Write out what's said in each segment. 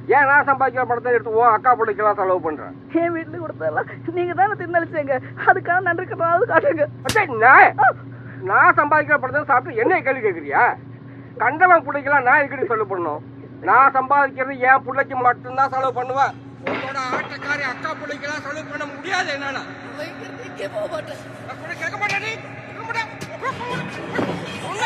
ஏன் நான் சம்பாதிக்கிற படத்தை எடுத்து ஓ அக்கா பிள்ளைக்கெல்லாம் செலவு பண்றேன் என் வீட்டுல கொடுத்ததெல்லாம் நீங்க தானே தின்னளிச்சீங்க அதுக்கான நன்றி கடனாவது காட்டுங்க அச்சே, நான் நான் சம்பாதிக்கிற படத்தை சாப்பிட்டு என்ன கேள்வி கேட்குறியா கண்டவன் பிள்ளைக்கெல்லாம் நான் எதுக்கடி செலவு பண்ணணும் நான் சம்பாதிக்கிறது என் பிள்ளைக்கு மட்டும்தான் செலவு பண்ணுவேன் உன்னோட ஆட்டக்காரி அக்கா பிள்ளைக்கெல்லாம் செலவு பண்ண முடியாது என்னால போக மாட்டேன் நான் கூட கேட்க மாட்டேன் நீ கேட்க மாட்டேன். சொன்ன-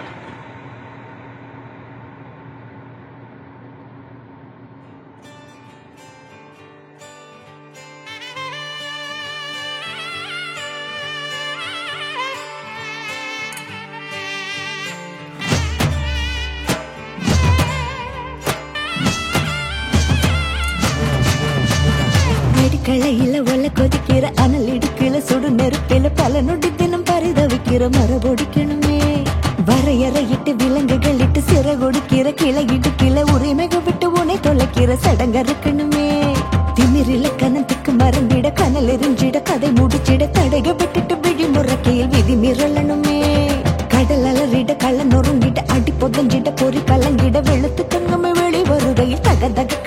வெடிக்கலையில ஒல கொதிக்கிற அனல் இடுக்கில சுடு நெருப்பில பல நொடி தினம் பரிதவிக்கிற மரபொடிக்கணுமே வரையறையிட்டு விலங்குகள் இட்டு சிறை கொடுக்கிற கிளை இடுக்கில உரிமைகள் விட்டு உனை தொலைக்கிற சடங்கறுக்கணுமே திமிரில கணத்துக்கு மறந்திட கனல் எரிஞ்சிட கதை முடிச்சிட தடைக விட்டுட்டு விழி முறைக்கையில் விதி மிரளணுமே கடல் அலறிட கள்ள நொறுங்கிட அடி பொதஞ்சிட பொறி கலங்கிட வெளுத்து தங்கமை வெளி வருகையில் தக தக